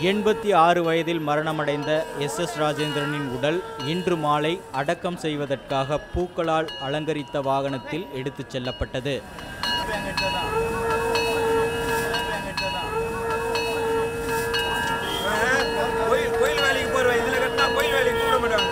எண்பத்தி ஆறு வயதில் மரணமடைந்த எஸ் எஸ் ராஜேந்திரனின் உடல் இன்று மாலை அடக்கம் செய்வதற்காக பூக்களால் அலங்கரித்த வாகனத்தில் எடுத்துச் செல்லப்பட்டது கோயில் கோயில் வேலைக்கு போறவன் இதுல கட்டினா கோயில் வேலைக்கு கூப்பிட மாட்டாங்க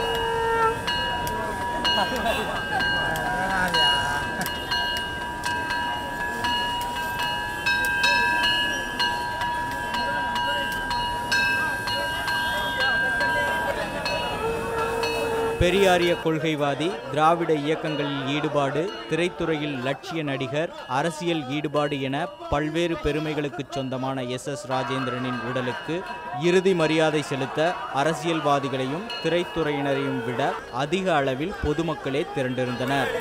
பெரியாரிய கொள்கைவாதி திராவிட இயக்கங்களில் ஈடுபாடு திரைத்துறையில் லட்சிய நடிகர் அரசியல் ஈடுபாடு என பல்வேறு பெருமைகளுக்குச் சொந்தமான எஸ் எஸ் ராஜேந்திரனின் உடலுக்கு இறுதி மரியாதை செலுத்த அரசியல்வாதிகளையும் திரைத்துறையினரையும் விட அதிக அளவில் பொதுமக்களே திரண்டிருந்தனர்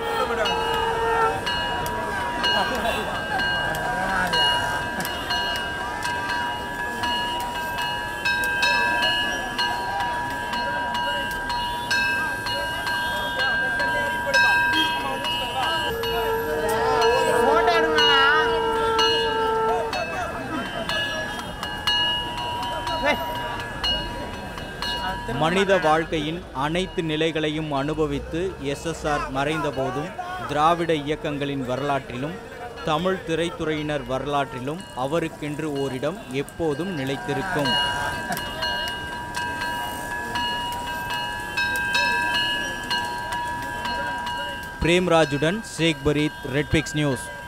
போட்டோ எடுங்க மனித வாழ்க்கையின் அனைத்து நிலைகளையும் அனுபவித்து எஸ்எஸ்ஆர் மறைந்தபோதும் திராவிட இயக்கங்களின் வரலாற்றிலும் தமிழ் திரைத்துறையினர் வரலாற்றிலும் அவருக்கென்று ஓரிடம் எப்போதும் நிலைத்திருக்கும் பிரேம்ராஜுடன் ஷேக் பரீத் ரெட்பிக்ஸ் நியூஸ்